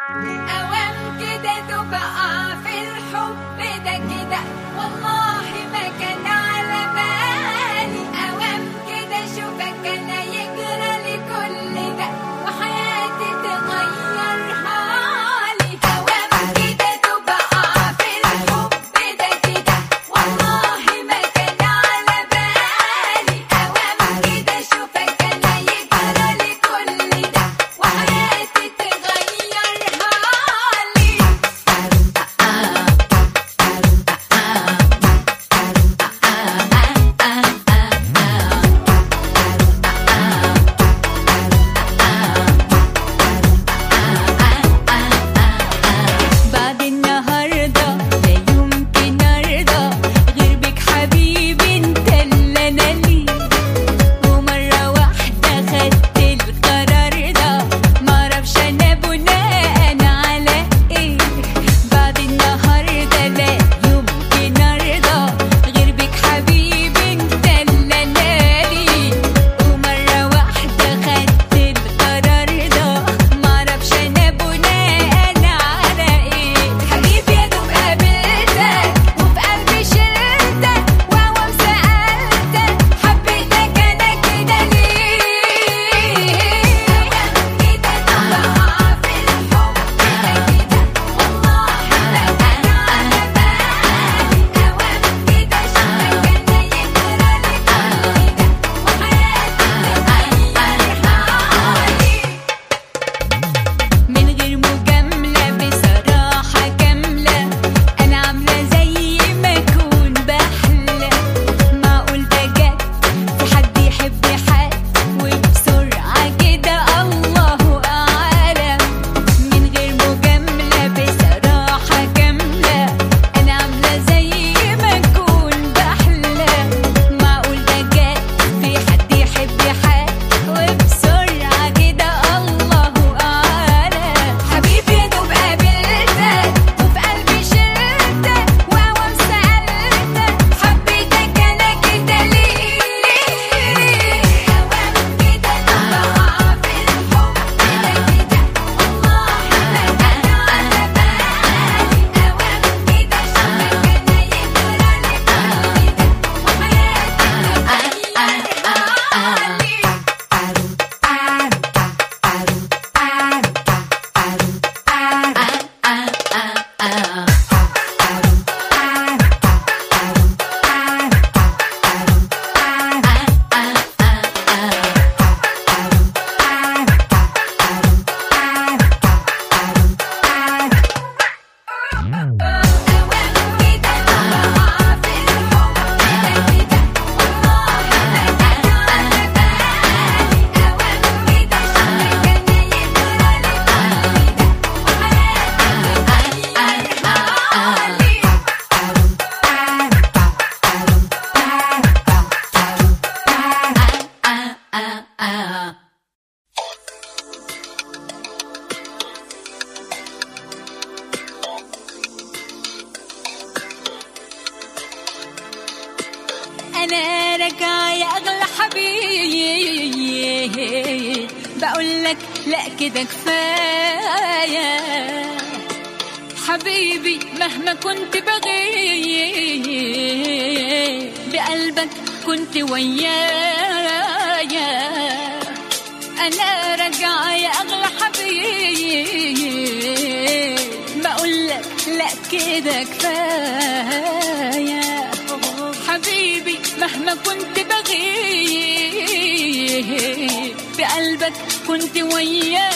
أوام كده تبقى في الحب ده كده والله ما كان على بالي أوام كده شوفك أنا يجرى لي كل ده وحياتي تغير حالي أوام كده تبقى في الحب ده كده والله ما كان على بالي أوام كده شوفك أنا يجرى لي كل ده وحياتي تغير حالي بعد النهاردة لا يمكن أرضى غير بك حبيبي انت اللي أنا ليه ومرة واحدة خدت القرار ده معرفش أنا بناء على إيه بعد النهاردة لا يمكن أرضى غير بك حبيبي انت اللي أنا ليه ومرة واحدة خدت القرار ده معرفش أنا بناء على إيه حبيبي يا دوب قابلتك وفي قلبي شلتك وأوام سألتك حبيتك أنا كده ليه أوام كده تبقى في الحب ده كده والله ما كان على بالي أوام كده شوفك أنا يجرى لي كل ده وحياتي تغير حالي من غير مجاملة بصراحة كاملة أنا عاملة زي ما أكون بحلم معقول ده جد في حد يحب حد وبسرعة كده الله أعلم من غير مجاملة بصراحة كاملة أنا عاملة زي ما أكون بحلم معقول ده جد في حد يحب حد وبسرعة كده الله أعلم حبيبي يا دوب قابلتك وفي قلبي شلتك وأوام سألتك حبيتك أنا كده ليه أوام كده تبقى في الحب ده كده والله ما كان على بالي أوام كده شوفك أنا يجرى لي كل ده وحياتي تغير حالي أوام كده تبقى في الحب ده كده والله ما كان على بالي أوام كده شوفك أنا يجرى لي كل ده وحياتي تغير حالي انا راجعه يا اغلى حبيب بقول لك لا كده كفايه حبيبي مهما كنت بغيب بقلبك كنت ويايا انا راجعه يا اغلى حبيب بقول لك لا كده كفايه حبيبي مهما كنت بغيب بقلبك كنت ويايا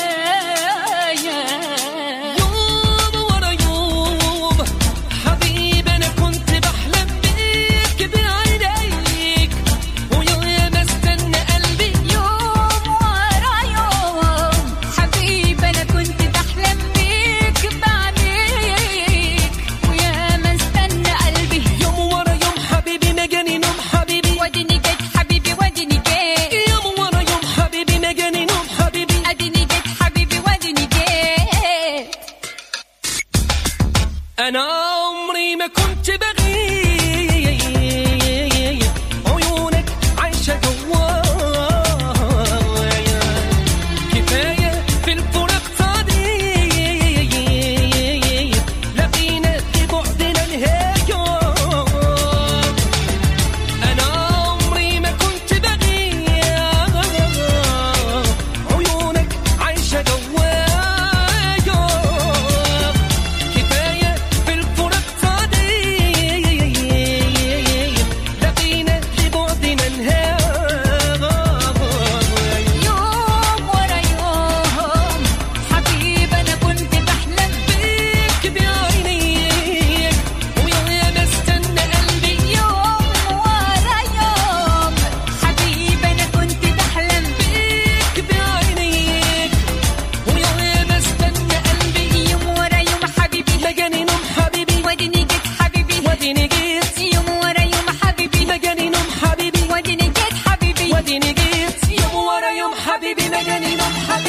يوم ورا يوم حبيبي انا كنت بحلم بيك بعينيك ويا ما استنى قلبي يوم ورا يوم حبيبي انا كنت بحلم بيك بعديك ويا ما استنى قلبي يوم ورا يوم حبيبي ما جاني نوم حبيبي وديني جيت حبيبي وديني جيت يوم ورا يوم حبيبي ما جاني نوم حبيبي اديني جيت حبيبي وديني جيت انا عمري ما كنت بغيب عيونك عايشه جوايا كفايه في الفراق صديق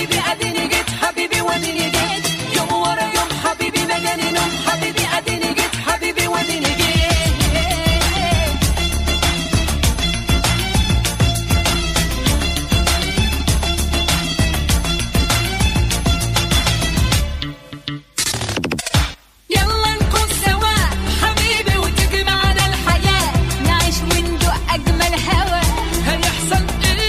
حبيبي اديني جيت حبيبي واديني جيت يوم ورا يوم حبيبي مجاني نوم حبيبي اديني جيت حبيبي واديني جيت يلا نكون سوا حبيبي وتجمعنا الحياة نعيش وندوق أجمل هوا هيحصل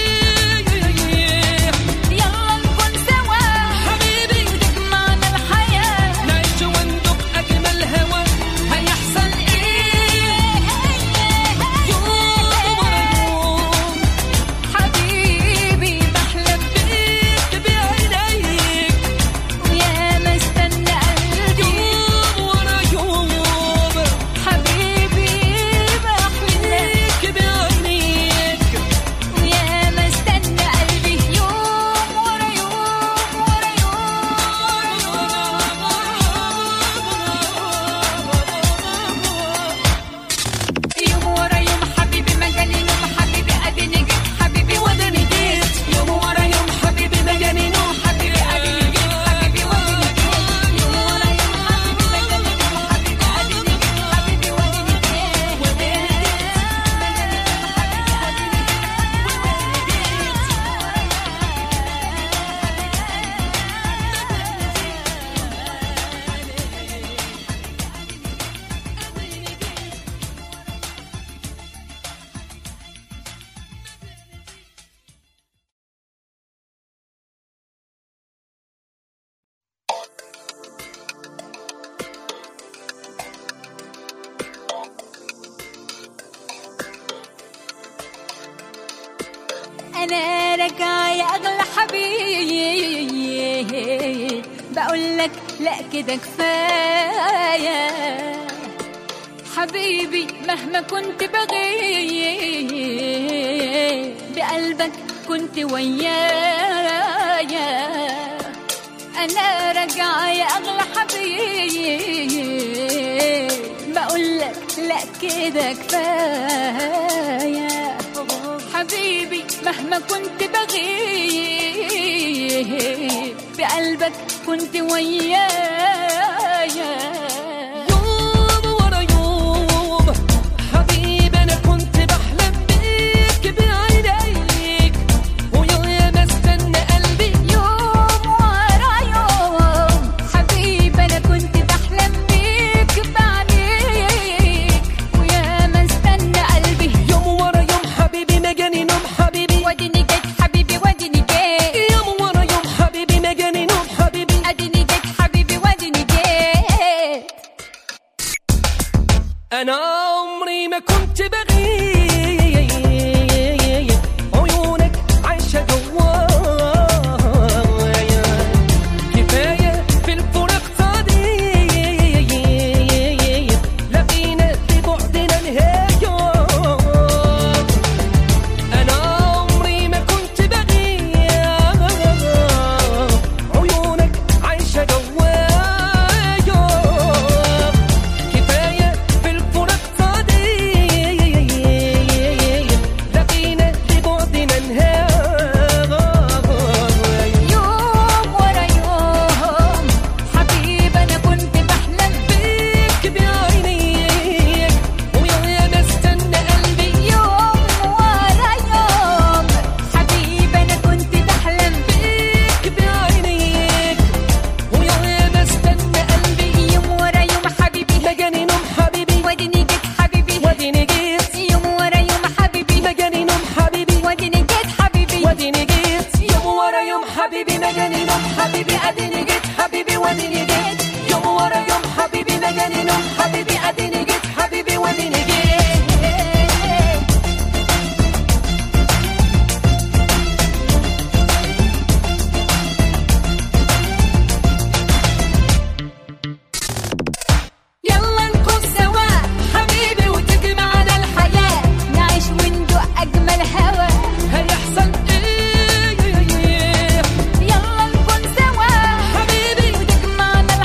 ايه يلا نكون سوا حبيبي وتجمعنا الحياة نعيش وندوق اجمل هوا هيحصل ايه يوم ورا يوم حبيبي بحلم بيك بعينيك ويا ما استنى قلبي يوم ورا يوم حبيبي بحلم بيك بعينيك ويا ما استنى قلبي يوم ورا يوم ورا يوم يوم ورا يوم حبيبي مجاني نوم حبيبي اديني جيت حبيبي وداني جيت يوم ورا يوم حبيبي مجاني نوم حبيبي اديني جيت حبيبي وداني جيت يوم ورا يوم حبيبي مجاني نوم حبيبي اديني جيت حبيبي وداني انا راجعه يا اغلى حبيب بقول لك لا كده كفايه حبيبي مهما كنت بغيب بقلبك كنت ويايا انا راجعه يا اغلى حبيب بقول لك لا كده كفايه حبيبي مهما كنت بغيب بقلبك كنت ويايا يوم ورا يوم حبيبي انا كنت بحلم بيك بعينيك ويا ما استنى قلبي يوم ورا يوم حبيبي انا كنت بحلم بيك بعينيك ويا ما استنى قلبي يوم ورا يوم حبيبي مجاني نوم حبيبي وديني جيت حبيبي وديني جيت يوم ورا يوم حبيبي مجاني نوم حبيبي اديني جيت حبيبي وديني جيت انا عمري ما كنت بغيب عيونك عايشه جوايا كفايه في الفراق صديق لقينا ببعدنا نهايه انا عمري ما كنت بغيب عيونك عايشه جوايا كفايه في الفراق صديق لقينا ببعدنا نهايه يوم ورا يوم حبيبي انا كنت بحلم بيك بعينيك ويا ما استنى قلبي يوم ورا يوم حبيبي انا كنت بحلم بيك بعينيك ويا ما استنى قلبي يوم ورا يوم حبيبي مجاني نوم حبيبي وديني جيت حبيبي وديني جيت يوم ورا يوم حبيبي مجاني نوم حبيبي وديني جيت حبيبي وديني جيت يوم ورا يوم حبيبي مجاني نوم حبيبي اديني جيت حبيبي وديني جيت يوم ورا يوم حبيبي مجاني نوم حبيبي اديني جيت حبيبي وديني جيت يلا نكون سوا حبيبي وتجمعنا الحياة نعيش وندوق أجمل هوا هيحصل ايه يلا نكون سوا حبيبي وتجمعنا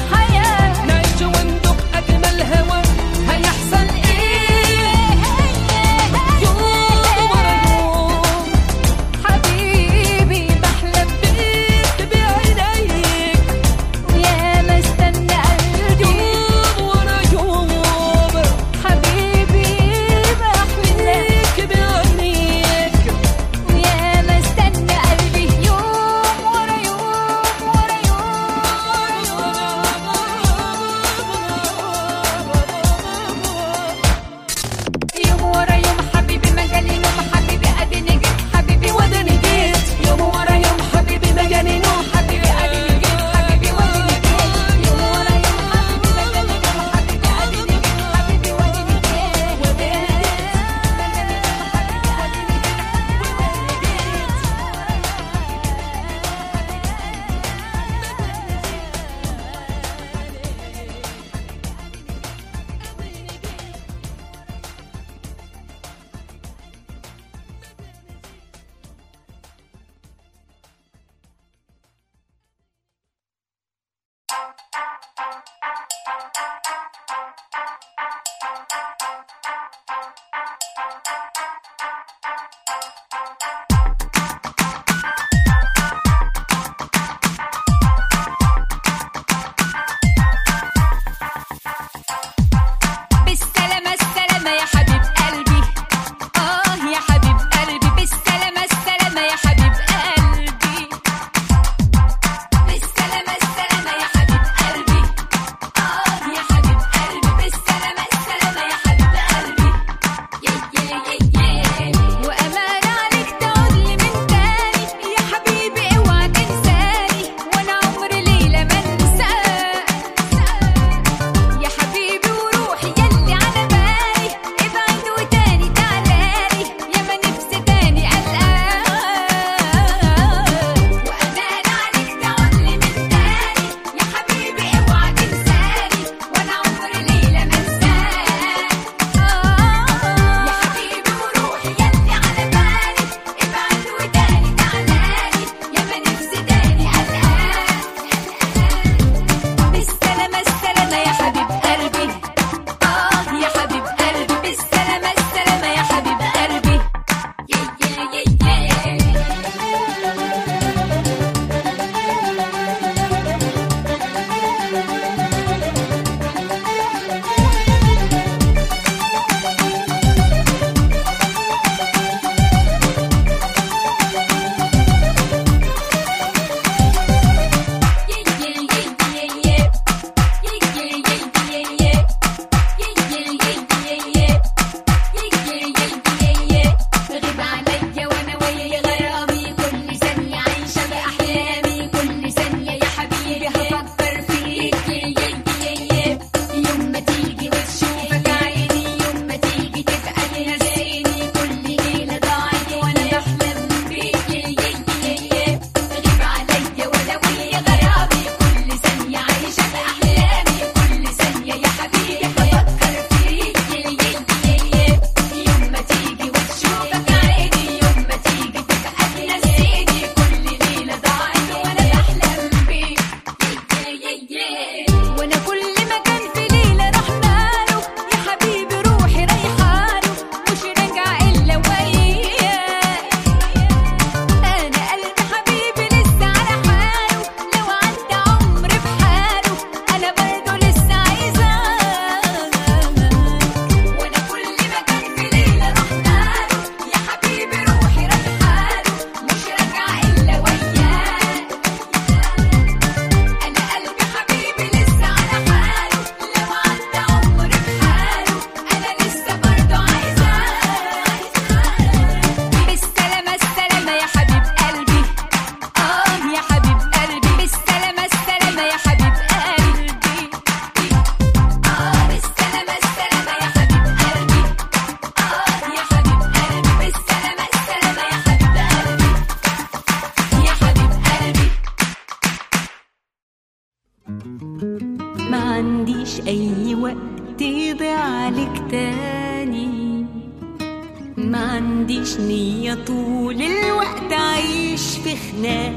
ما عنديش أي وقت يضيع عليك تاني ما عنديش نية طول الوقت أعيش في خناق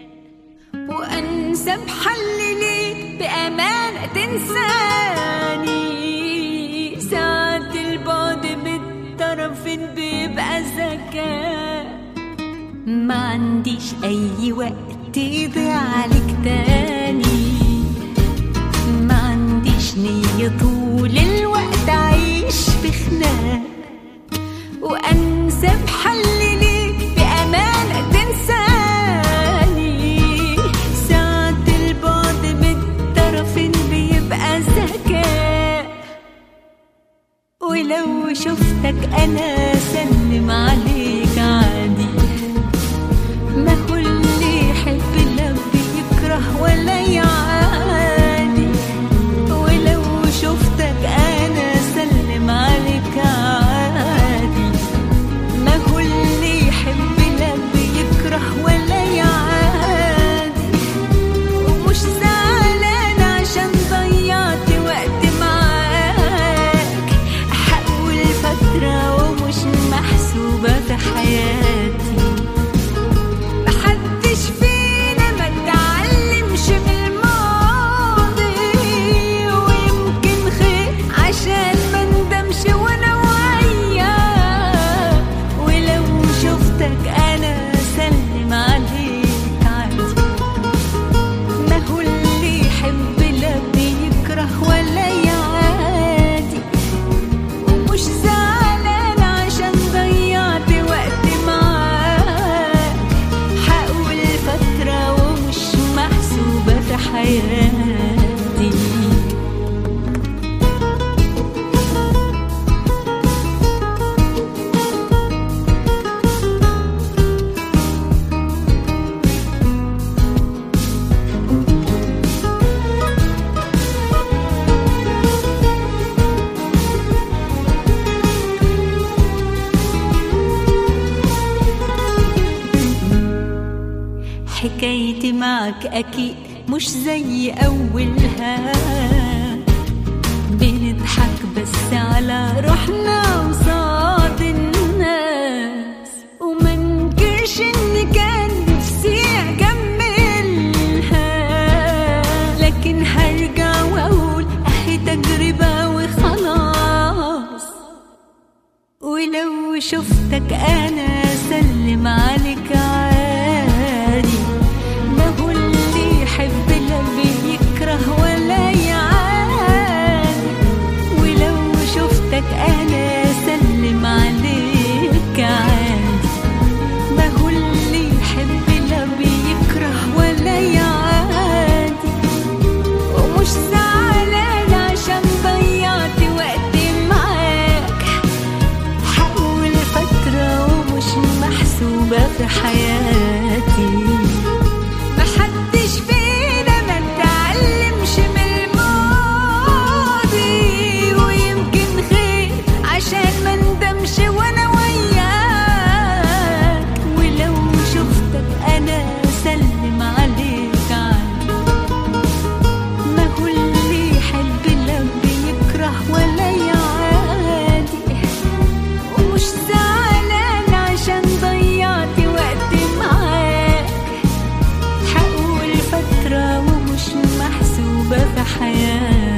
وأنسى بحل ليك بأمانة تنساني ساعات البعد بالطرفين بيبقى ذكاء ما عنديش أي وقت يضيع عليك تاني ما عنديش نية طول الوقت أعيش في خناق وأنسى بحل ليك بأمانة تنساني ساعات البعد بالطرفين بيبقى ذكاء ولو شفتك أنا سلم عليك عادي ما كل يحب لا بيكره ولا يعادي ولو شفتك انا سلم عليك عادي ما كل يحب لا بيكره ولا يعادي ومش زعلان عشان ضيعت وقت معاك احول فترة ومش محسوبة في حياتي محدش فينا ما اتعلمش من الماضي ويمكن خير عشان ما ندمش وانا وياك ولو شفتك انا سلم عليك عادي ما هو اللي يحب لا بيكره ولا يعادي ومش زعلان عشان ضيعت وقت معاك حقول فترة ومش محسوبة في حياتي حكايتي معك أكيد مش زي أولها بنضحك بس على روحنا وصاد الناس وما ننكرش إن كان نفسي أكملها لكن هرجع وأقول أهي تجربة وخلاص ولو شفتك انا سلم عليك عادي ما هو اللي يحب لا بيكره ولا يعادي ولو شفتك انا سلم عليك عادي ما هو اللي يحب لا بيكره ولا يعادي ومش زعلان عشان ضيعت وقتي معاك حقول فترة ومش محسوبة في حياتي محدش فينا ما اتعلمش من الماضي ويمكن خير عشان ما ندمش وانا وياك ولو شفتك انا سلم عليك عادي ما هو اللي يحب لا بيكره ولا يعادي ومش زعلان عشان ضيعت وقت معاك حقول فترة ومش محسوبة في حياتي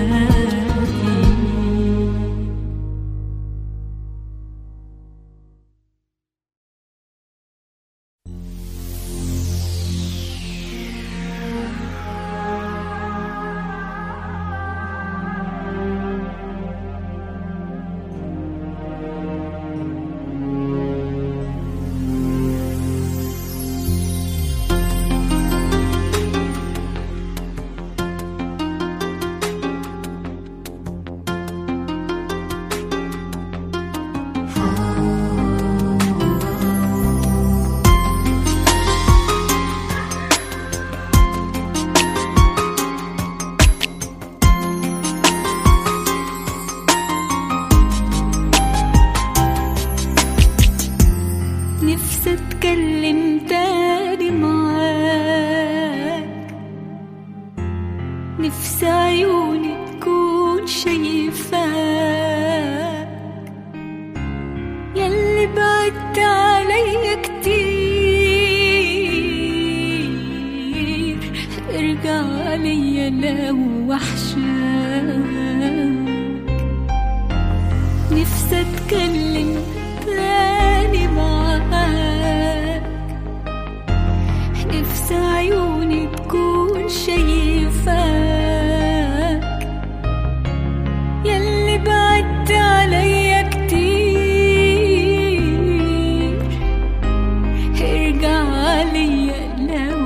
نفسي عيوني تكون شايفاك ياللي بعدت عليا كتير ارجع عليا لو وحشاك نفسي اتكلم تاني معاك نفسي عيوني تكون شايفاك ياللي بعدت عليا كتير ارجع عليا لو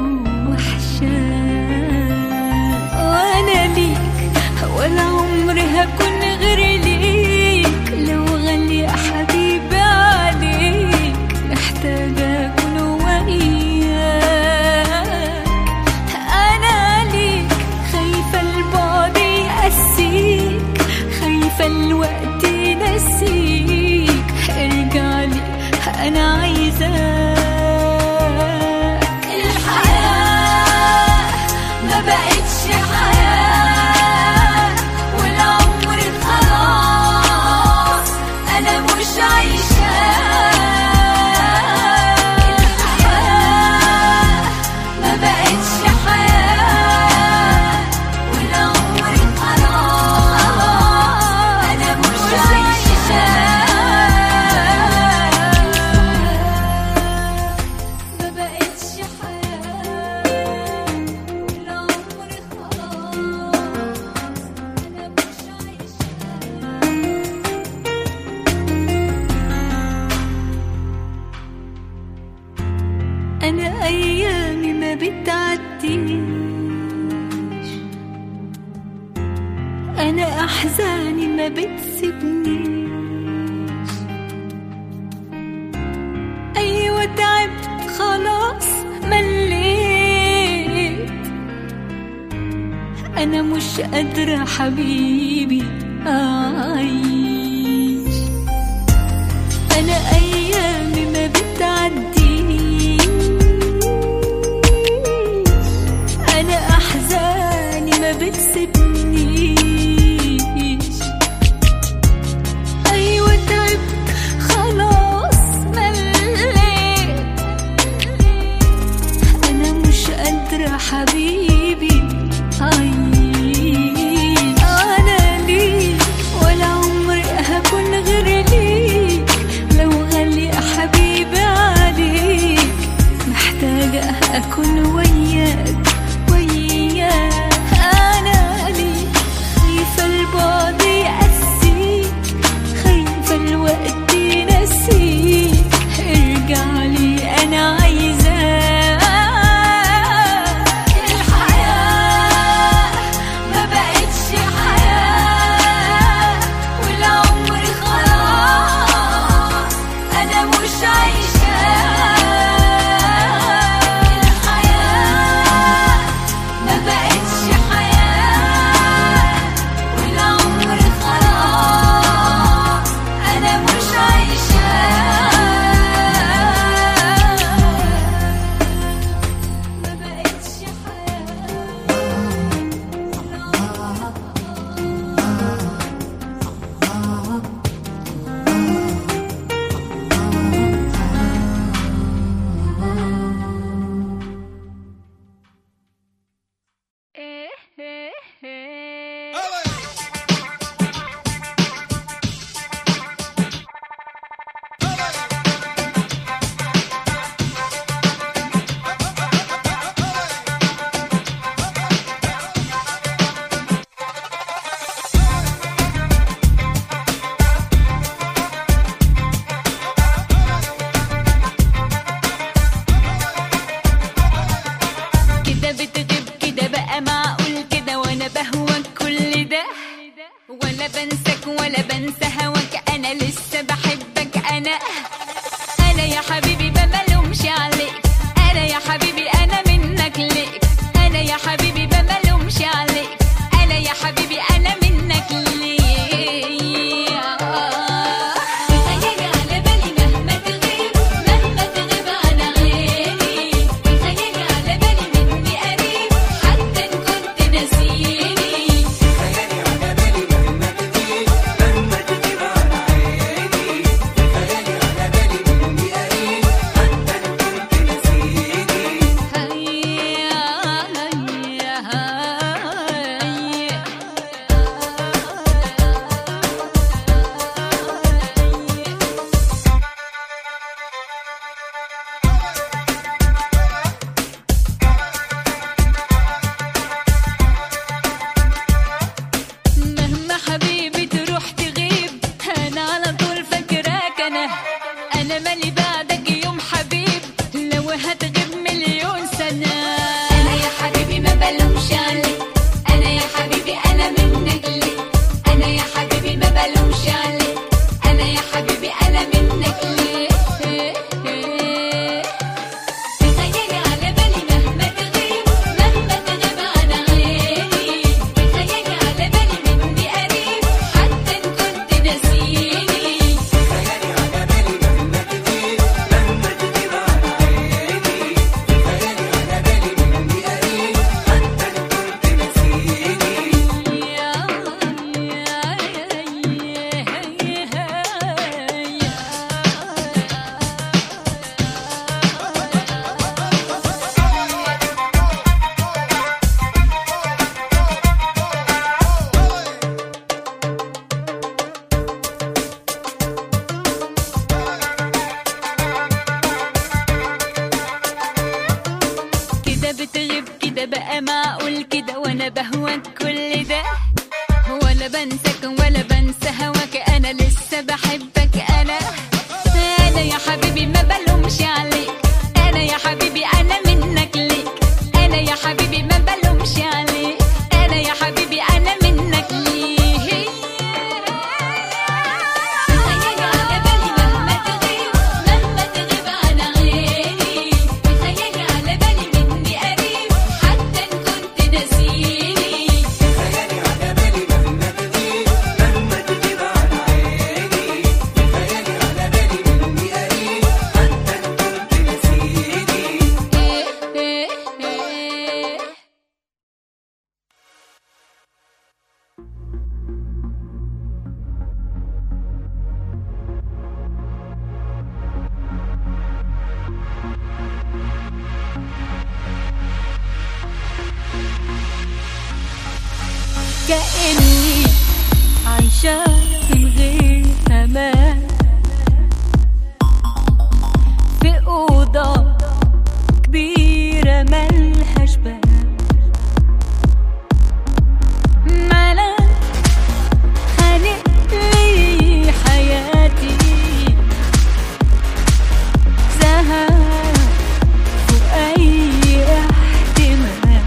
وحشاك وانا ليك ولا عمري هكون غير ليك لو غالي يا حبيبي عليك محتاجة أكون وإياك أنا ليك خايفة البعد يقسيك خايفة الوقت ينسيك ارجع لي أنا عايزاك الحياة ما بقتش حياة والعمر خلاص أنا مش عايشاه الحياة ما بقتش حياة والعمر خلاص أنا مش عايشاه ما بقتش حياة والعمر خلاص أنا مش عايشاه أنا أيامي ما بتعديش أنا أحزاني ما بتسيبنيش أيوة تعبت خلاص مليت أنا مش قادرة حبيبي أعيش أنا أيامي ما بتعديش أنا أحزاني ما بتسيبنيش أيوة تعبت خلاص مليت أنا مش قادرة حبيبي أعيش أنا ليك ولا عمري هكون غير ليك لو غالي يا حبيبي عليك محتاجة أكون وياك وياك أنا ليك خايفة البعد يقسيك خايفة الوقت ينسيك ارجع لي أنا عايزاك الحياة ما بقتش حياة والعمر خلاص أنا مش عايشاه الحياة ما بقتش حياة والعمر خلاص أنا مش عايشاه ما بقتش كده بتغيب كده بقى معقول كده وانا بهوى بقول كده وانا بهواك كل ده ولا بنساك ولا بنسى هواك انا لسه بحبك انا انا يا حبيبي ما بلومش عليك انا يا حبيبي انا منك ليك انا يا حبيبي ما بلومش عليك انا يا حبيبي انا منك ليه خيالي على بالي مهما تغيب مهما تغيب عن عيني خيالي على بالي مني قريب حتى ان كنت ناسيني خيالي على بالي مهما تغيب مهما تغيب عن عيني خيالي على بالي مني قريب حتى ان كنت نسيني إيه إيه إيه كأني عايشة من غير أمان في أوضة كبيرة ملهاش باب ملاك خانق لي حياتي زهق فوق أي احتمال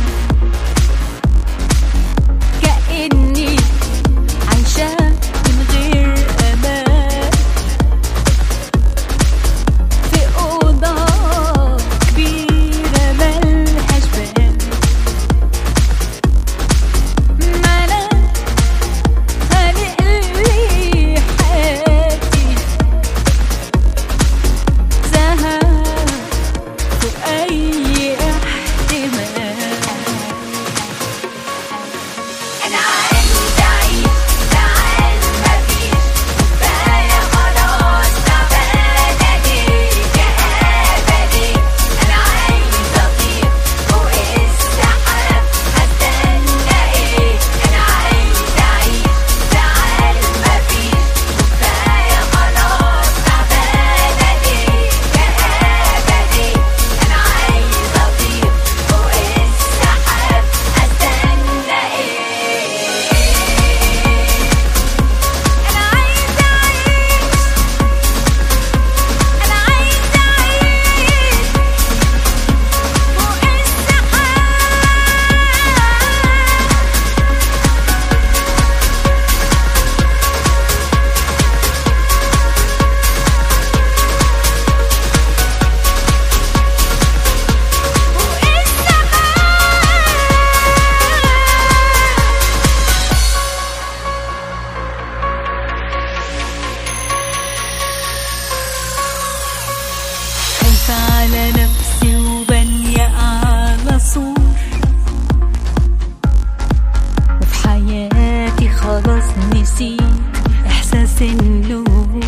كأني عايشة من غير أمان في أوضة كبيرة ملهاش باب ملاك خالق لي حياتي زهق فوق أي احتمال أنا عايز أعيش تعال مفيش كفاية خلاص تعبانة أجيك يا أبدي أنا عايز أطير فوق السحاب هستنى إيه أنا عايز أعيش تعال مفيش كفاية خلاص تعبانة أجيك يا أبدي أنا عايز أطير فوق السحاب هستنى إيه أنا عايز أعيش أنا عايز أعيش فوق السحاب فوق السحاب خايفة على نفسي وبنية على سور وفي حياتي خلاص نسيت إحساس النور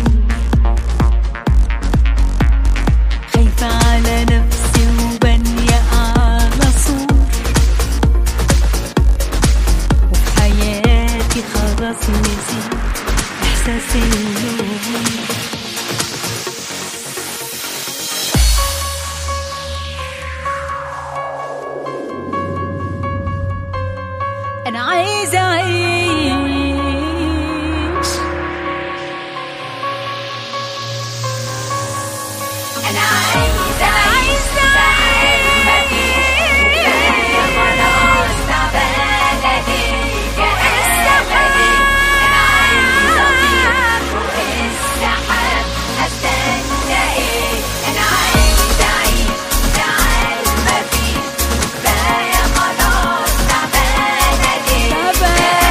خايفة على نفسي وبنية على سور وفي حياتي خلاص نسيت إحساس النور أنا عايزة أعيش أنا عايز أعيش تعال مفيش كفاية خلاص تعبانة أجيك يا أبدي أنا عايز أطير فوق السحاب هستنى إيه أنا عايز أعيش تعال مفيش كفاية خلاص تعبانة أجيك يا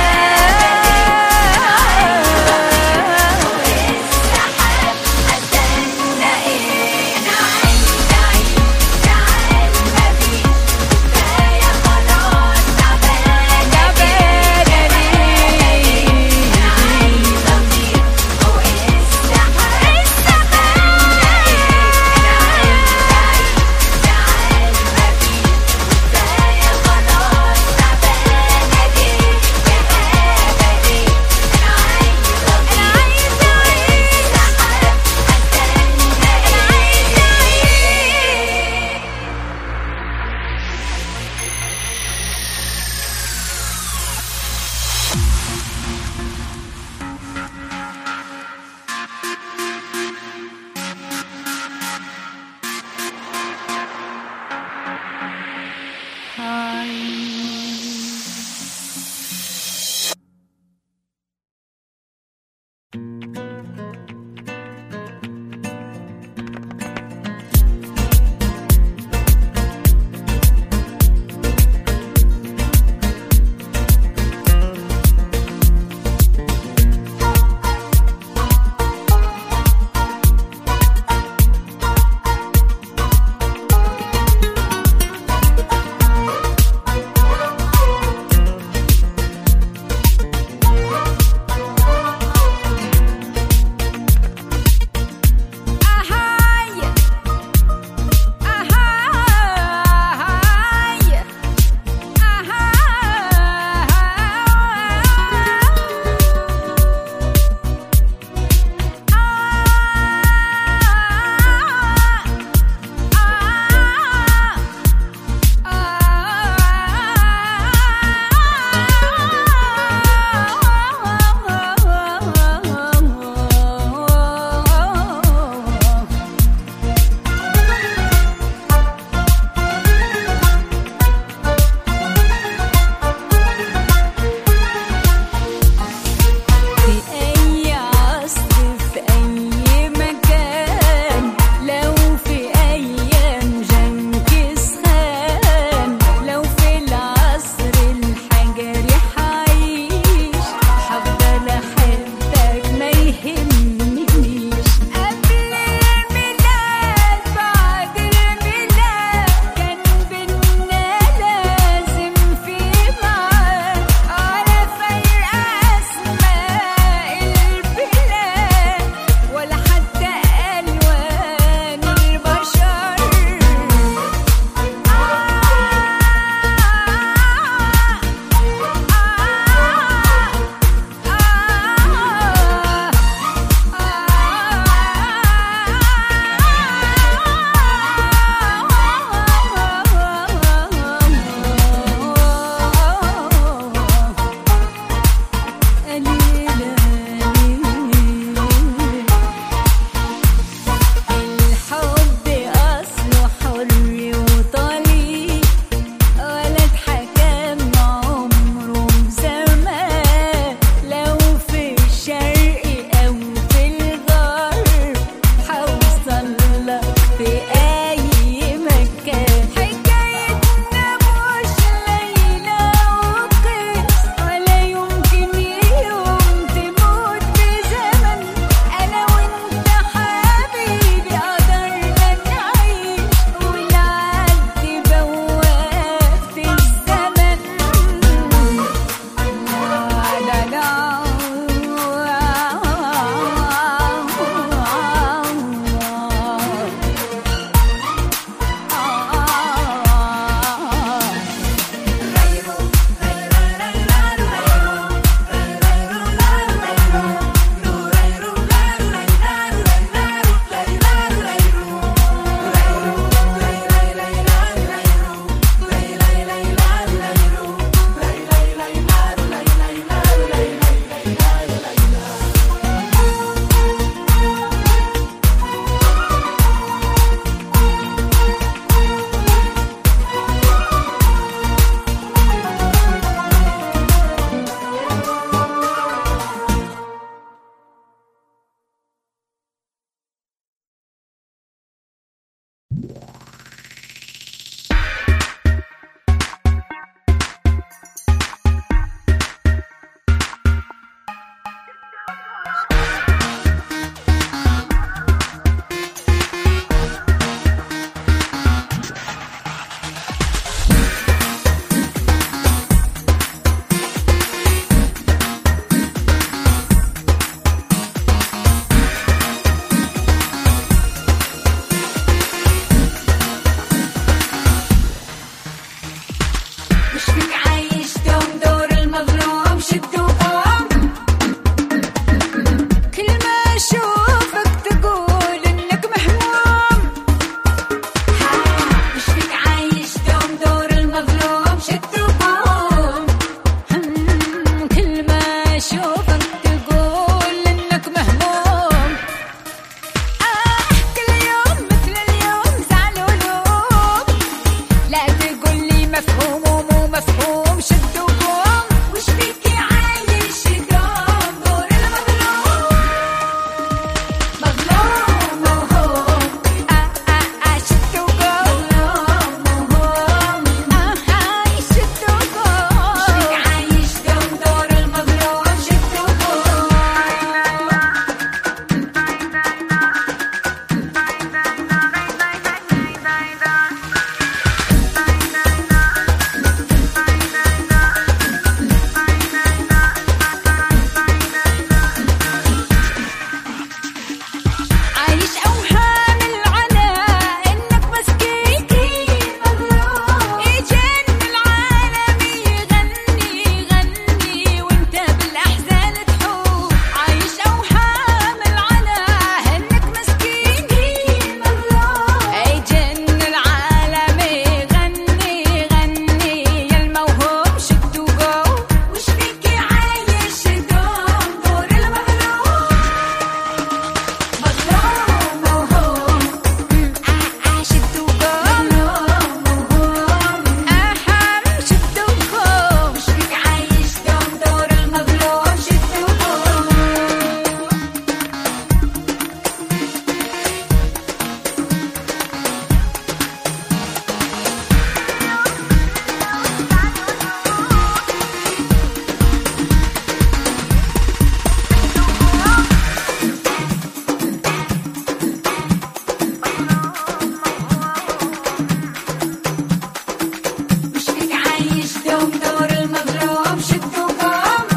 دور المظلوم شدوا قوم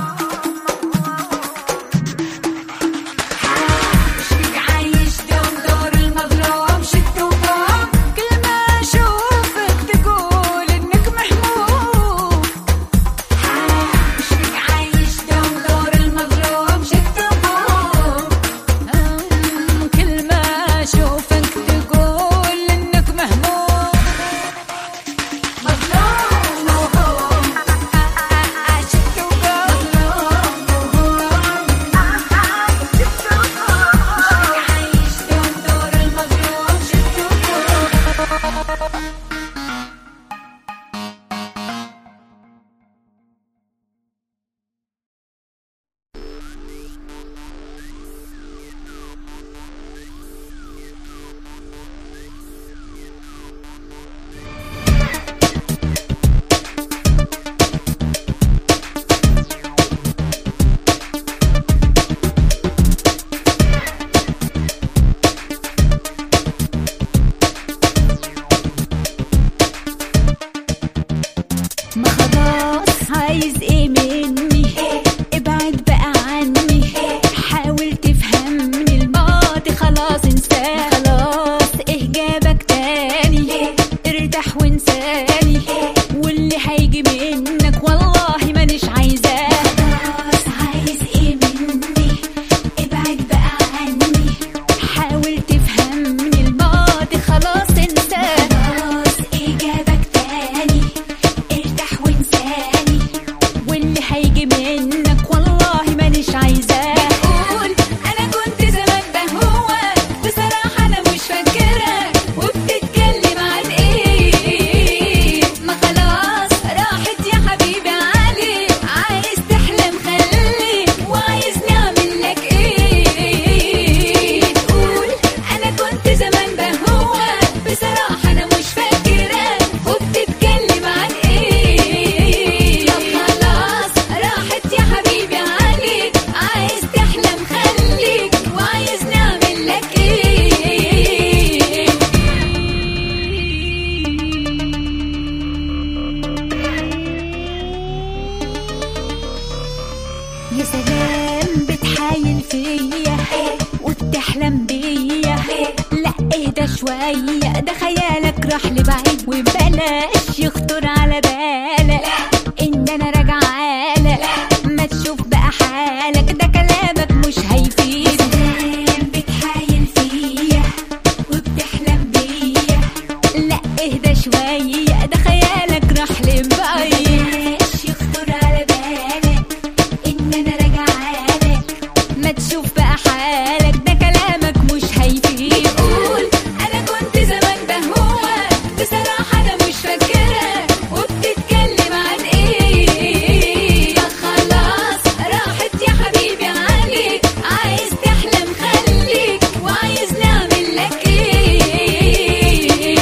شفيك عايش دوم دور المظلوم شدوا قوم كل ما اشوفك تقول انك محمود شفيك عايش دوم دور المظلوم شدوا قوم كل ما اشوفك تقول انك مهموم مظلوم وهوم شدوا قوم شفيك عايش دوم دور المظلوم شدوا قوم ما خلاص عايز ايه مني ابعد بقى عني حاول تفهمني الماضي خلاص انساه خلاص ايه جابك تاني ارتاح وانساني واللي هيجي منك والله مانيش عايزاه خلاص عايز ايه مني ابعد بقى عني حاول تفهمني الماضي خلاص انساه خلاص ايه جابك تاني ارتاح وانساني واللي هيجي منك والله مانيش عايزاه بتقول انا كنت زمان بهوى بصراحة انا مش فاكرة وبتتكلم عن ايه ما خلاص راحت يا حبيبي علي عايز تحلم خليك وعايزني اعمل لك ايه تقول انا كنت زمان بهوى بصراحة انا مش فاكرة وبتتكلم عن ايه طب خلاص راحت يا حبيبي عليك عايز تحلم خليك وعايزني اعمل لك يا سلام بتحايل فيا وبتحلم بيا لا اهدى شوية ده خيالك راح لبعيد وبلاش يخطر على بالك ان انا راجعة لك ما تشوف بقى حالك ده كلامك مش هيفيد بتحايل فيا وبتحلم بيا لا اهدى شوية ده خيالك راح لبعيد يخطر على بالك ان انا راجعة لك ما تشوف بقى حالك ده كلامك مش هيفيد بتقول انا كنت زمان بهوى بصراحة انا مش فاكرة وبتتكلم عن ايه ما خلاص راحت يا حبيبي عليك عايز تحلم خليك وعايزني اعمل لك ايه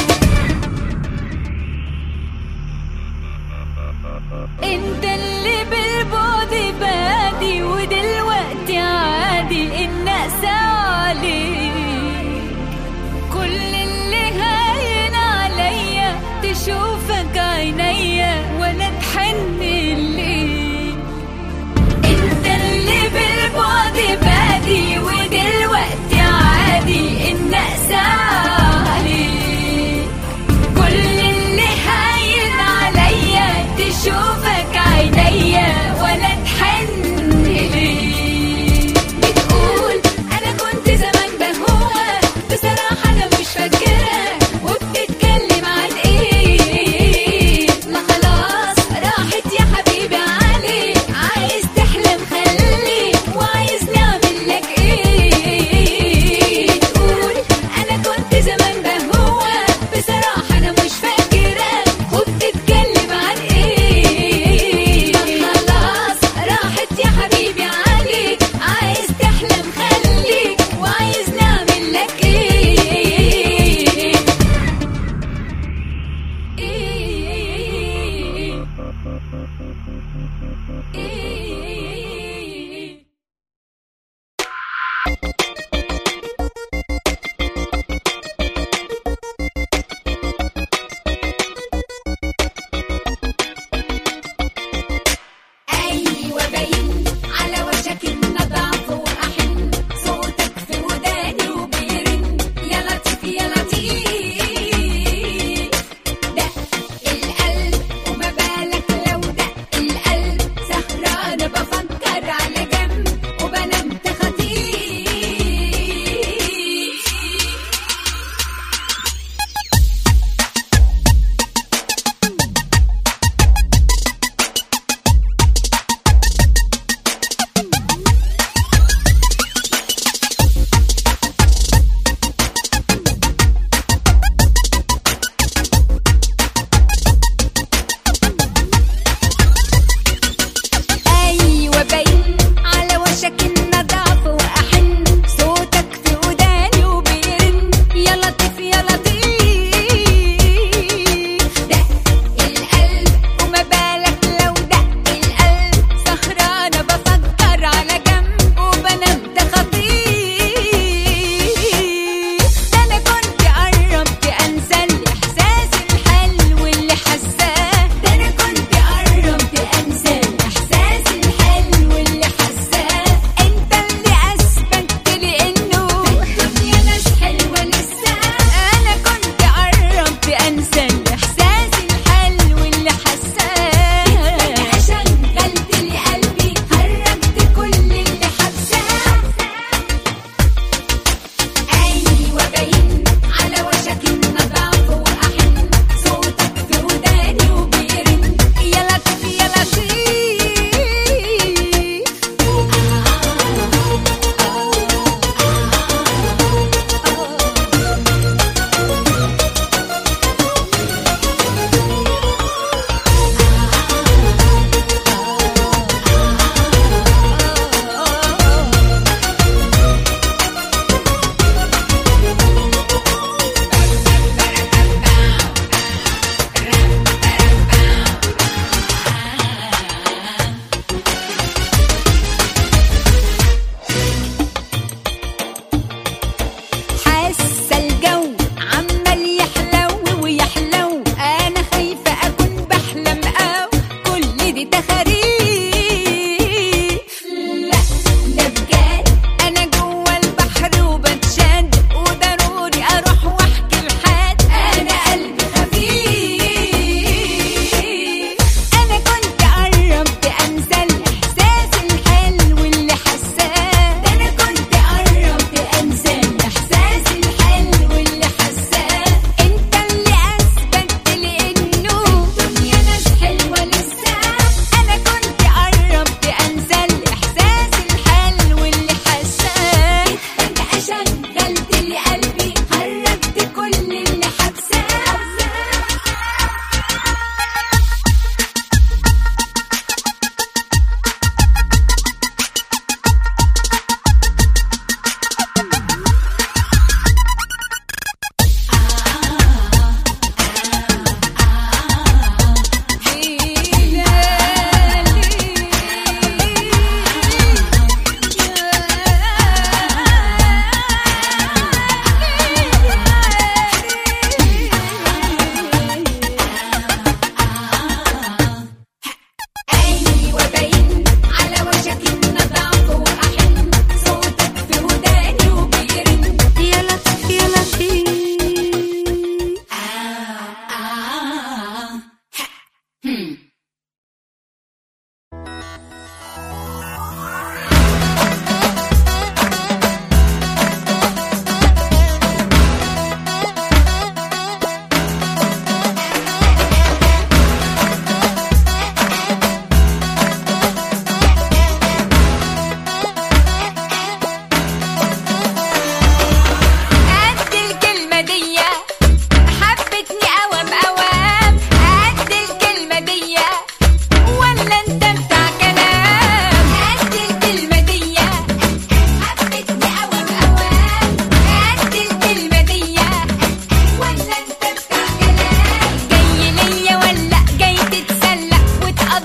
انت اللي بالبعد بادي ودلوقتي عادي ان اقسى عليك كل اللي هاين عليا تشوفك عينيا وانا تحن ليك انت اللي بالبعد بادي ودلوقتي عادي ان اقسى عليك كل اللي هاين عليا تشوفك عينيا ولا تحن ليك بتقول انا كنت زمان بهوى بصراحة انا مش فاكرة وبتتكلم عن ايه ما خلاص راحت يا حبيبي عليك عايز تحلم خليك وعايزني اعمل لك ايه تقول انا كنت زمان بهوى بصراحة انا مش فاكرة وبتتكلم عن ايه ما خلاص راحت يا حبيبي عليك عايز تحلم خليك وعايزني اعمل لك ايه ايه ايه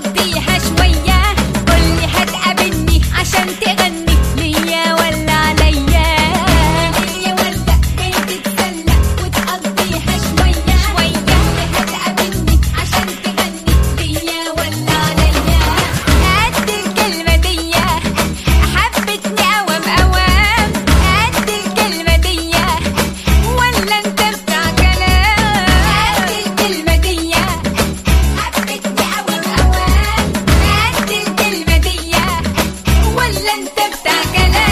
وتقضيها شوية قولي هتقابلني عشان تغني ليا ولا عليا ليا ولا جاي تتسلى وتقضيها شوية شوية هتقابلني عشان تغني ليا ولا عليا قد الكلمة دي حبتني أوام أوام قد الكلمة دي ولا انت بتاع كلام قد الكلمة دي حبتني أوام أوام قد الكلمة دي ولا انت بتاع كلام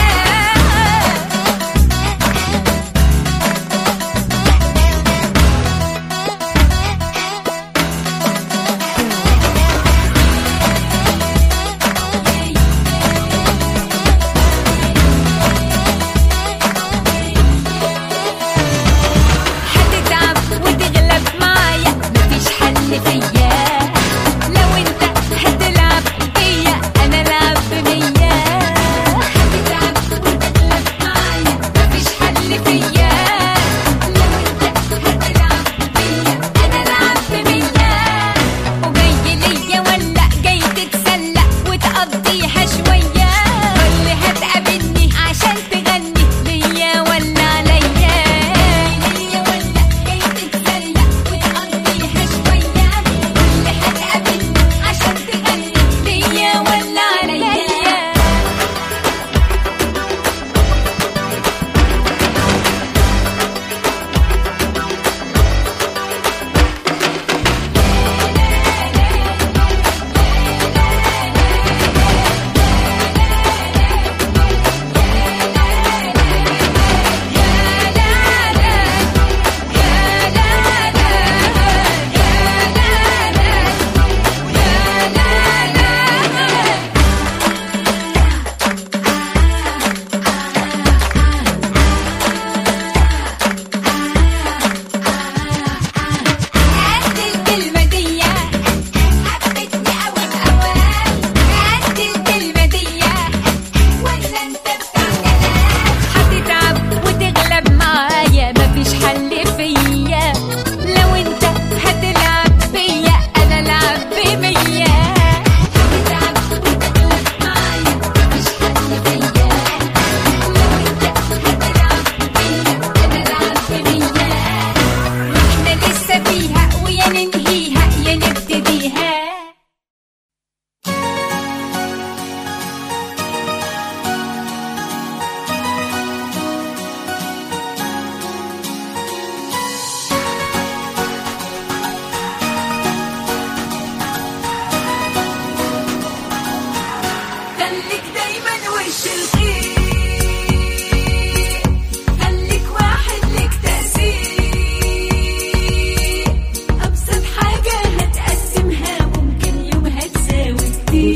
هتتعب وتغلب معايا مفيش حل فيا لو انت هتلعب بيا انا العب بمية هتتعب وتغلب معايا مفيش حل فيا لو انت هتلعب بيا انا العب بمية وجاي ليا ولا جاي تتسلى وتقضيها شوية قولي هتقابلني عشان تغني ليا ولا عليا ليا ولا جاي تتسلى وتقضيها شوية قولي هتقابلني عشان تغني ليا ولا عليا قد الكلمة دي حبتني أوام أوام قد الكلمة دي ولا أنت بتاع كلام هتتعب وتغلب معايا مفيش حل فيا لو أنت هتلعب بيا أنا ألعب بمية هتتعب وتغلب معايا مفيش حل فيا لو أنت هتلعب بيا أنا ألعب بمية واحنا لسه فيها ويا ننهيها يا نبتديها خليك دايما وش الخير خليك واحد لك تأثير أبسط حاجة هتقسمها ممكن يوم هتساوي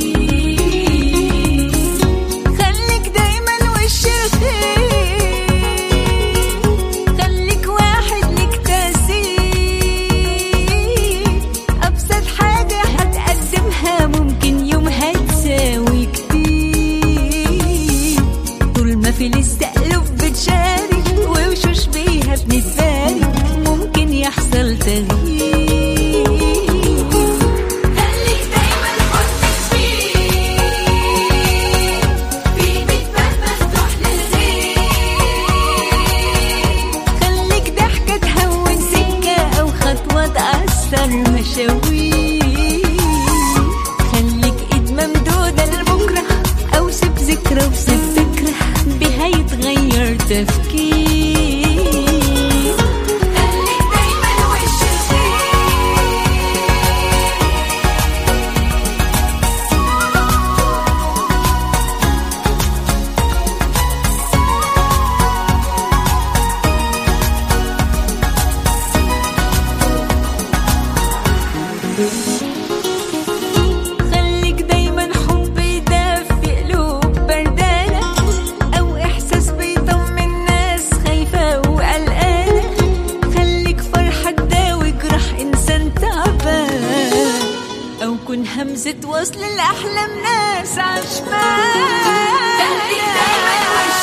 كتير خليك دايما وش الخير خليك واحد لك تأثير أبسط حاجة هتقدمها ممكن يوم هتساوي كتير طول ما في الاستقلب بتشارك ووشوش بيها بنتبارك ممكن يحصل تغيير خليك دايما حسن فيه في باب مفتوح للخير خليك ضحكة تهون سكة أو خطوة تأثر مشاوير خليك إيد ممدودة لبكرة أو سيب ذكرى وسيب فكرة بها يتغير تفكير خليك دايما وش الخير خليك دايما حب يدفي قلوب بردانة أو إحساس بيطمن ناس خايفة وقلقانة خليك فرحة تداوي جرح إنسان تعبان أو كن همزة وصل لأحلام ناس عشمان خليك دايما وش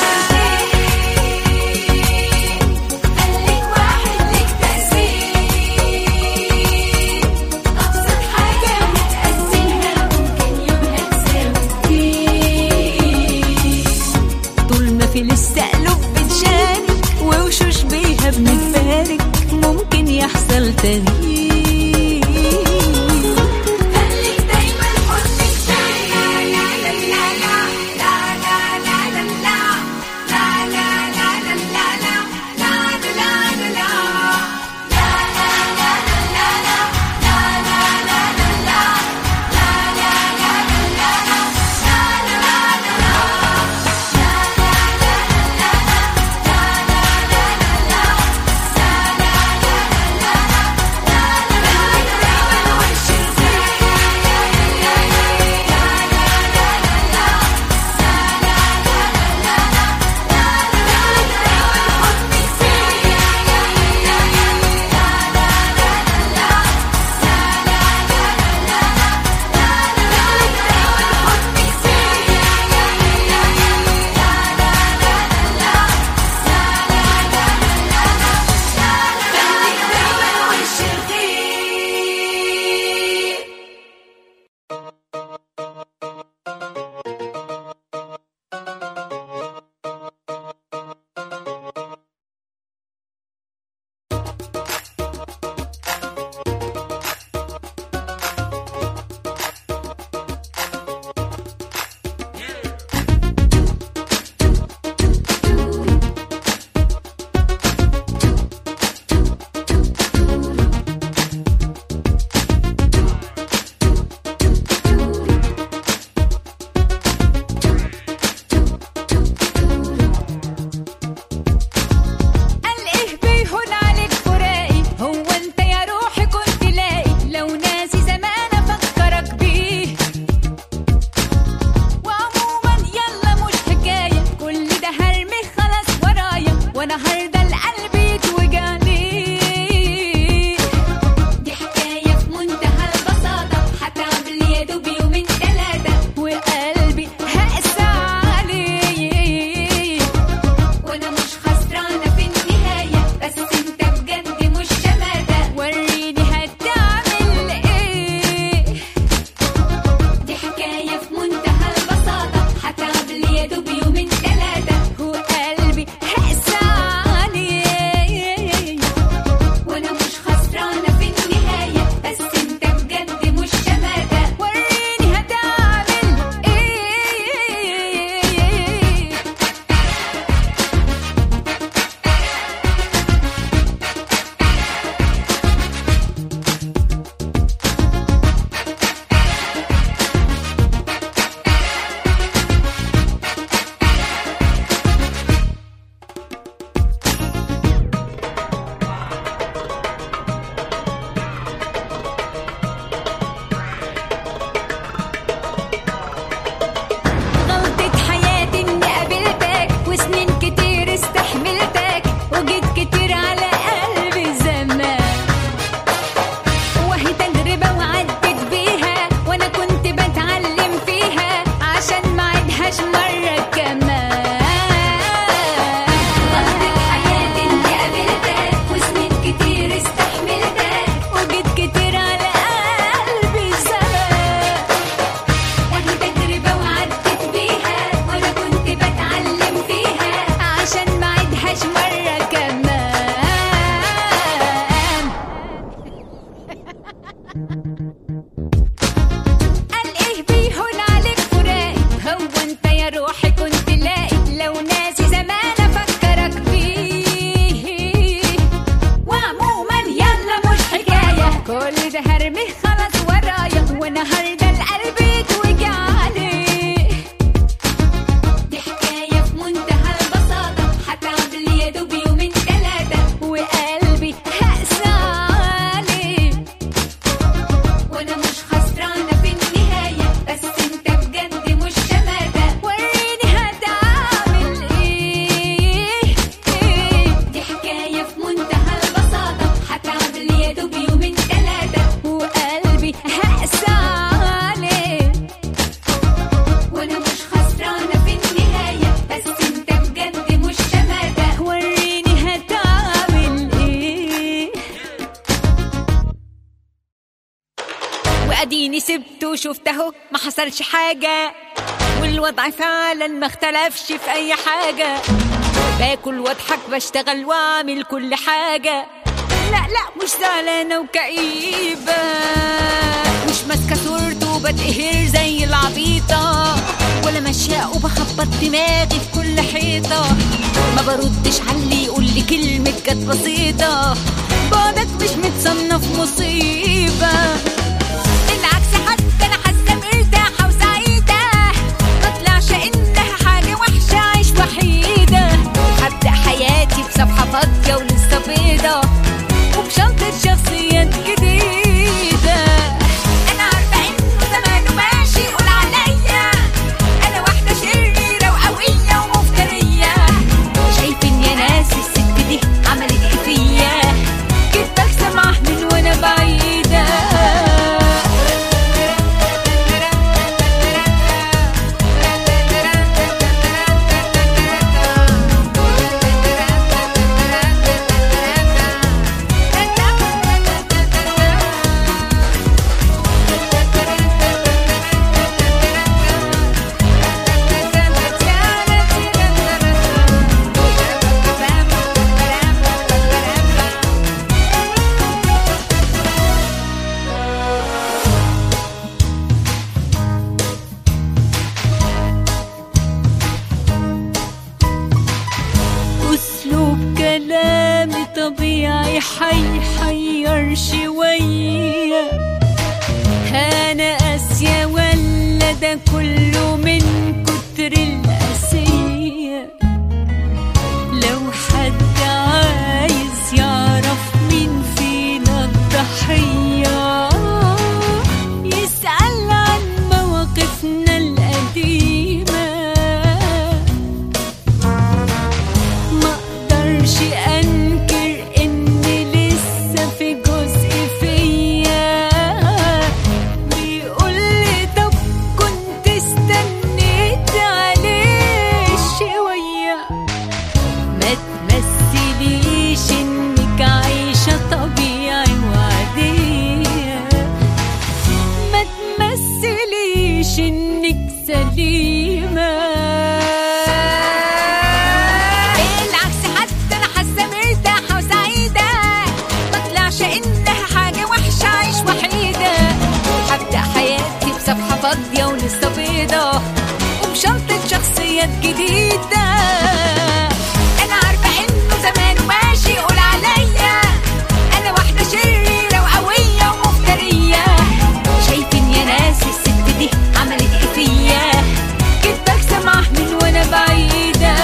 خليك واحد لك تأثير أبسط حاجة هتأذيها وشفت اهو ما حصلش حاجة والوضع فعلا ما اختلفش في اي حاجة باكل واضحك بشتغل واعمل كل حاجة لا لا مش زعلانة وكئيبة مش ماسكة صورته وبتقهر زي العبيطة ولا ماشية وبخبط دماغي في كل حيطة ما بردش على اللي يقول لي كلمة كانت بسيطة بعدك مش متصنف مصيبة بالعكس حتى انا حاسة مرتاحة وسعيدة ما طلعش انها حاجة وحشة عيش وحيدة هبدأ حياتي بصفحة فاضية ولسه بيضة وبشنطة شخصيات جديدة أنا عارفة إنه زمانه ماشي يقول عليا أنا واحدة شريرة وقوية ومفترية شايفين يا ناس الست دي عملت إيه فيا كنت بسمع من وأنا بعيدة أسلوب كلامي طبيعي حيحير شوية أنا قاسية ولا ده كله من كتر القاسية لو حد عايز يعرف مين فينا الضحية يسأل عن مواقفنا القديمة ما اقدرش انكر ان لسه في جزء فيا بيقول لي طب كنت استنيت عليه شويه ما تمثليش انك عايشه طبيعي وعاديه ما تمثليش انك سليمة بالعكس حتى انا حاسة مرتاحة وسعيدة ما طلعش انها حاجة وحشة عيش وحيدة هبدأ حياتي بصفحة فاضية ولسه بيضة وبشنطة شخصيات جديدة انا عارفة انه زمانه ماشي يقول عليا انا واحدة شريرة وقوية ومفترية شايفين يا ناس الست دي عملت ايه فيا كنت بسمع من وانا بعيدة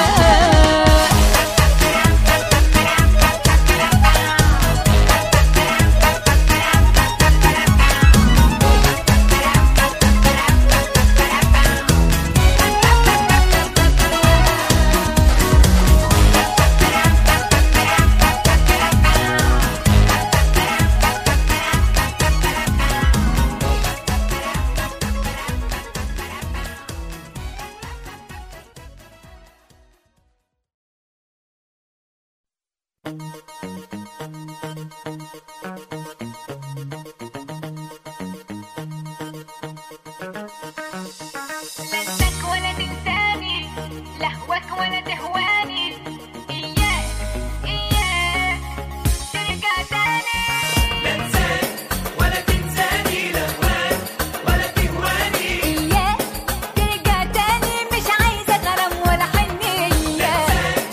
لنساك ولا تنساني لهواك ولا تهواني إياك إياك ترجع تاني إياك ترجع تاني مش عايزة غرام ولا حنية إياك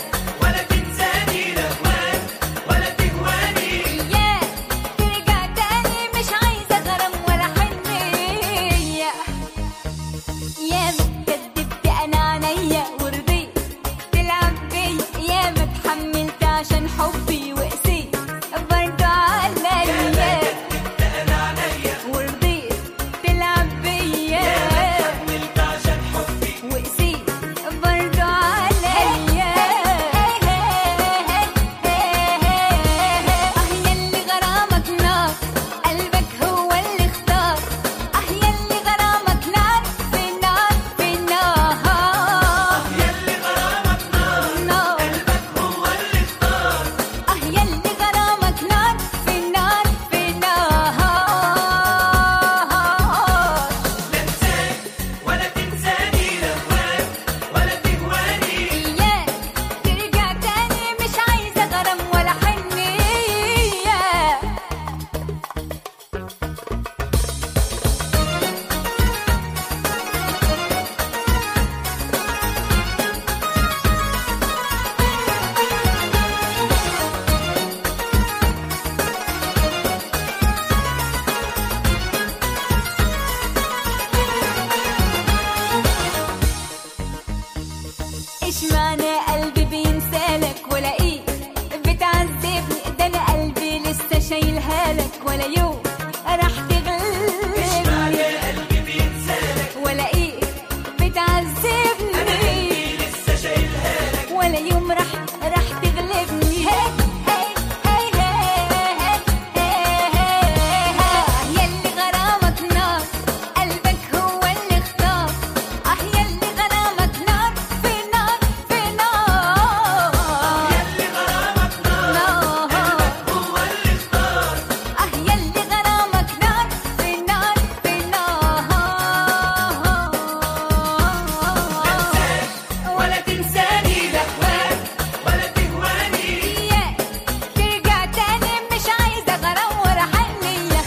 ترجع تاني مش عايزة غرام ولا حنية يا كدبت انا عينيا ورضيت تلعب يوم راح تغلبني ولا ايه بتعذبني ولا يوم راح راح تغلبني هي هي هي هي هي هي يلي غرامك نار قلبك هو اللي اختار اه يلي غرامك نار في نار في نار يلي غرامك نار اه يلي غرامك نار في نار في نار ولا تنساني لهواك ولا تهواني إياك ترجع تاني مش عايزة غرام ولا حنية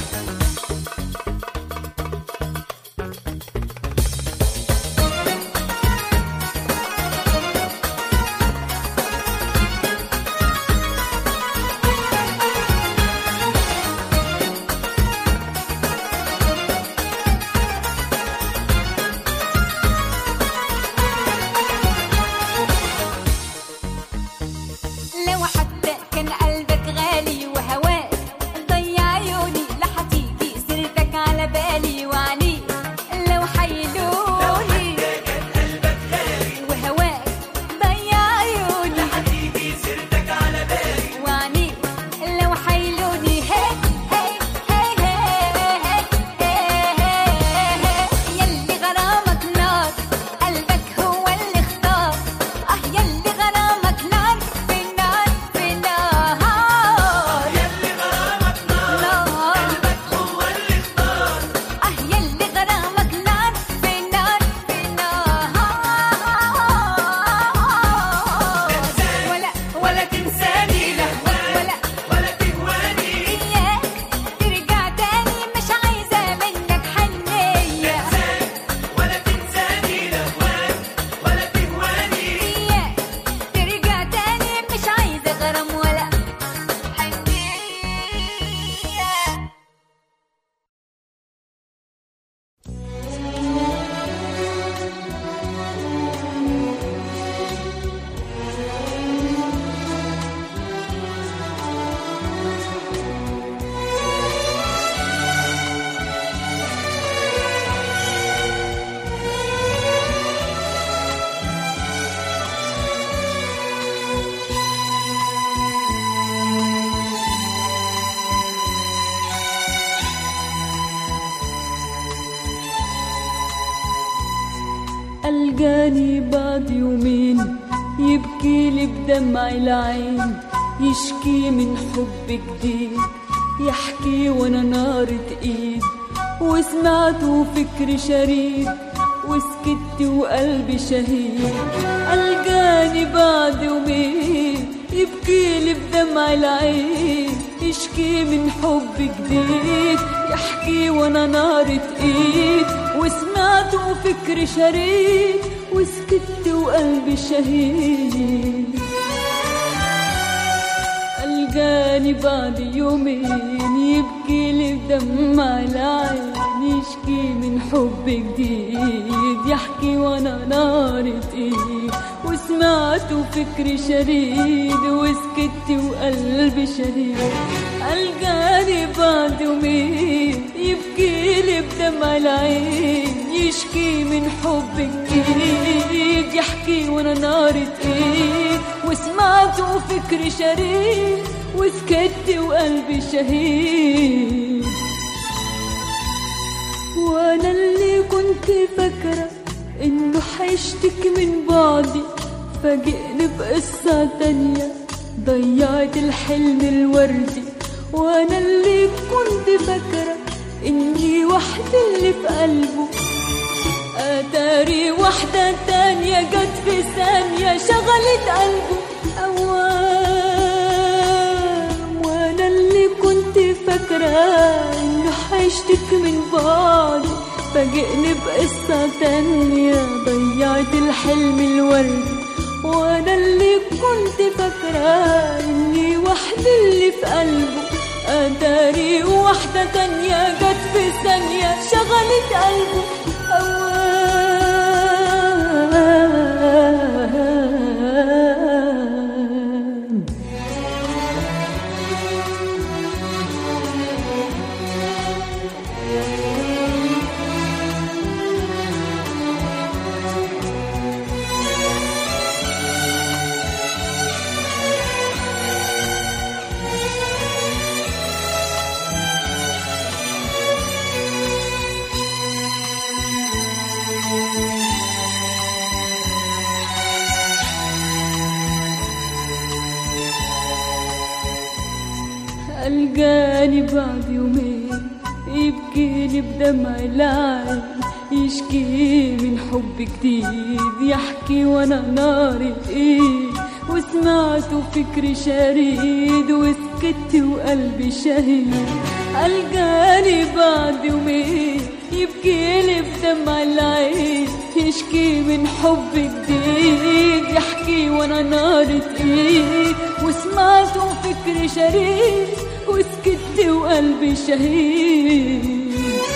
لو حتى كان قلبك غالي وهواك ضيع عيوني لا هتيجي سيرتك على بالي وعنيك لو حيلوني وهواك ضيع عيوني وعنيك لو حيلوني هي هي هي هي هي هي يلي غرامك نار قلبك هو اللي اختار اه يلي غرامك نار في النار في النار يلي غرامك نار قلبك هو اللي اختار اه يلي غرامك نار في النار في النار ولا ولا تنساني لهواك ولا ولا تهواني إياك ترجع تاني مش عايزة منك حنية ولا تنساني لهواك ولا تهواني إياك ترجع تاني مش عايزة غرام ولا حنية ألقاني بعد يومين يبكي لي بدمع العين يشكي من حب جديد يحكي وانا نارة ايد وسمعته فكر شريد وسكت وقلبي شهيد ألقاني بعد يومين يبكي لي بدمع العين يشكي من حب جديد يحكي وانا نارة ايد وسمعته فكر شريد وسكت وقلبي شهيد ألقاني بعد يومين يبكي لي بدمع العين يشكي من حب جديد يحكي وانا نارة ايد وسمعته فكر شريد وسكت وقلبي شهيد ألقاني بعد يومين يبكي لي بدمع العين يشكي من حب جديد يحكي وانا نارة ايد وسمعته فكر شريد وسكت وقلبي شهيد وانا اللي كنت فاكرة انه حيشتك من بعدي فاجئني بقصة تانية ضيعت الحلم الوردي وانا اللي كنت فاكرة اني وحدة اللي في قلبه اتاري واحدة تانية جت في ثانية شغلت قلبه اوام وانا اللي كنت فاكرة انه حيشتك من بعدي فاجئني بقصة تانية ضيعت الحلم الوردي وانا اللي كنت فاكرة اني وحدة اللي في قلبه اتاري واحدة تانية جت في ثانية شغلت قلبه أوام ألقاني بعد يومين يبكيلي بدمع العين يشكي من حب جديد يحكي وانا ناري ايد وسمعت فكري شريد وسكت وقلبي شهيد ألقاني بعد يومين يبكيلي بدمع العين يشكي من حب جديد يحكي وانا نارة ايد وسمعت فكري شريد وسكت وقلبي شهيد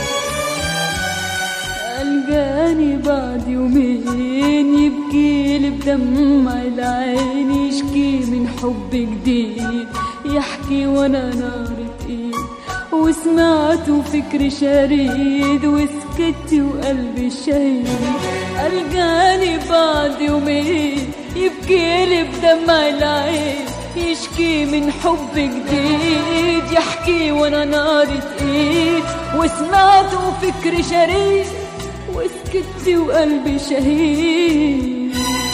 ألقاني بعد يومين يبكيلي بدمع العين يشكي من حب جديد يحكي وانا نارة ايد وسمعت فكري شريد وسكت وقلبي شهيد ألقاني بعد يومين يبكيلي بدمع العين يشكي من حب جديد يحكي وانا نارة ايد وسمعت فكري شريد وسكت وقلبي شهيد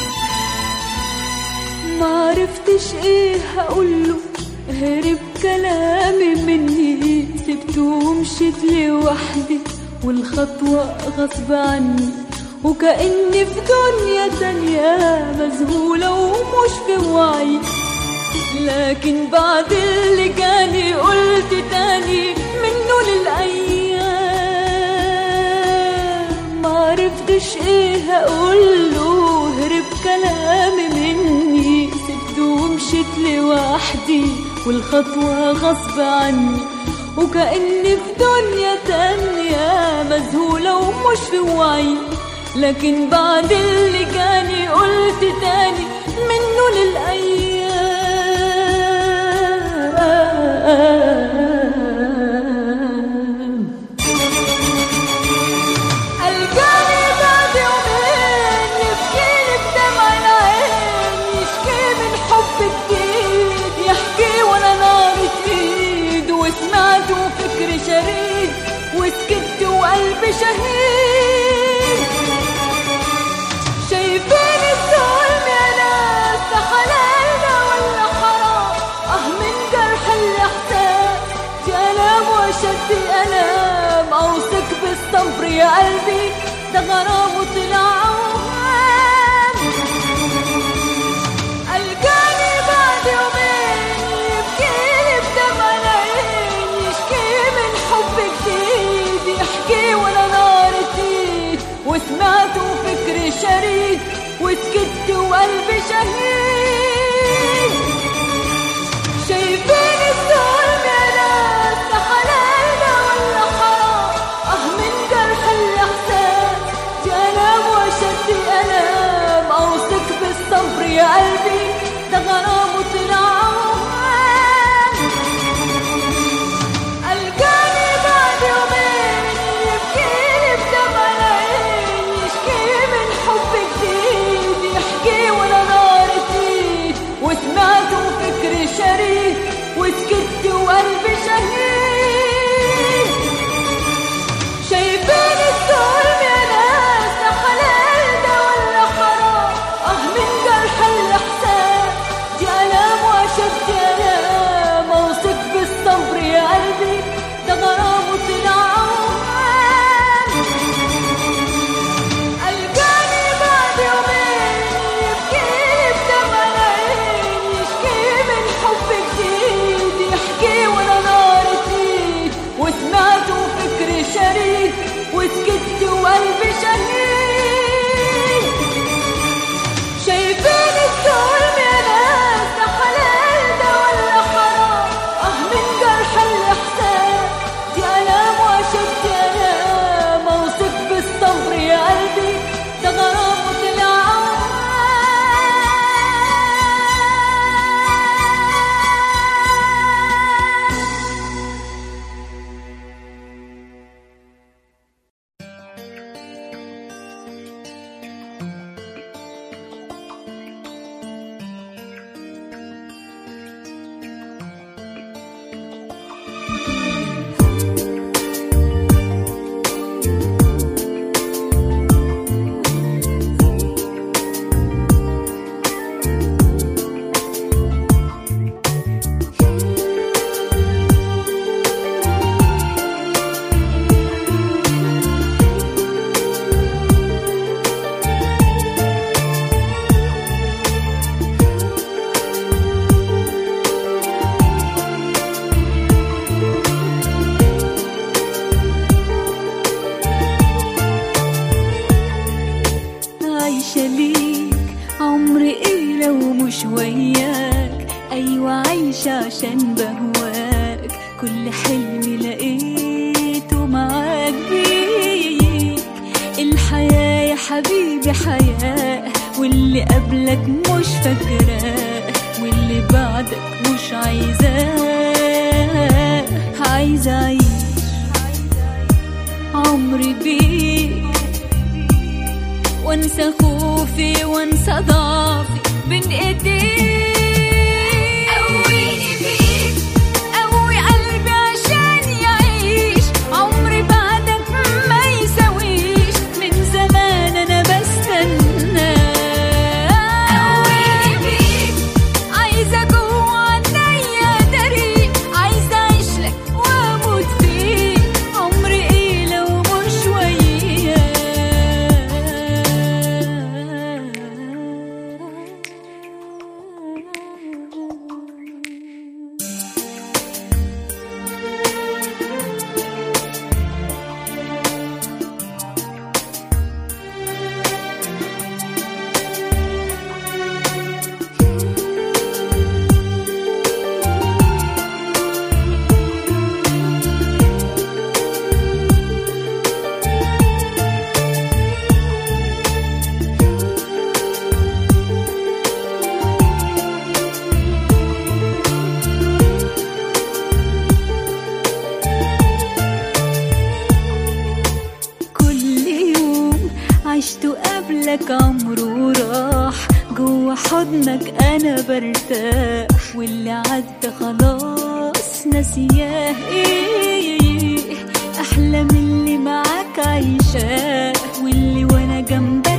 ما عرفتش ايه هقوله هرب كلامي مني سبته ومشيت لوحدي والخطوة غصب عني وكأني في دنيا تانية مذهولة ومش في وعي لكن بعد اللي جاني قلت تاني منه للأيام معرفتش ايه هقوله هرب كلامي مني سبته ومشيت لوحدي والخطوة غصب عني وكأني في دنيا تانية مذهولة ومش في وعي لكن بعد اللي جاني قلت تاني منه للأيام ألقاني بعد يومين يبكيلي بدمع العين يشكي من حب جديد يحكي وانا نارة ايد وسمعت وفكري شريد وسكت وقلبي شهيد شايفين الظلم يا ناس ده حلالنا ولا حرام اه من جرح الاحساس في الام واشد الالام اوصك بالصبر يا قلبي ده غرام وطلع اوهام ألقاني بعد يومين يبكيلي بدمع العين يشكي من حب جديد يحكي وانا نارة ايد وسمعت وفكري شريد وسكت وقلبي شهيد شايفين الظلم يا ناس ده حلالنا ولا حرام اه من جرح الاحساس في الام واشد الالام اوصك بالصبر يا قلبي ده غرام وطلع اوهام ألقاني بعد يومين يبكيلي بدمع العين يشكي من حب جديد يحكي وانا نارة ايد وسمعت وفكري شريد وسكت وقلبي شهيد شايفين الظلم يا ناس ده حلال ده ولا حرام اه من جرح الاحساس دي عايشة ليك عمري ايه لو مش وياك ايوة عايشة عشان بهواك كل حلمي لقيته معاك بيك الحياة يا حبيبي حياة واللي قبلك مش فاكراه واللي بعدك مش عايزاه عايزة أعيش عمري بيك وانسى خوفي وانسى ضعفي بين ايديك قويني فيك قوي قلبي عشان يعيش عمري بعدك ما يساويش من زمان انا بستنى قويني فيك عايزة جوه عينيا داري عايزة أعيش لك وأموت فيك عمري إيه لو مش وياك كل يوم عشته قبلك عمره راح جوا حضنك انا برتاح واللي عدى خلاص ناسياه ايه احلى من اللي معاك عايشاه واللي وانا جنبك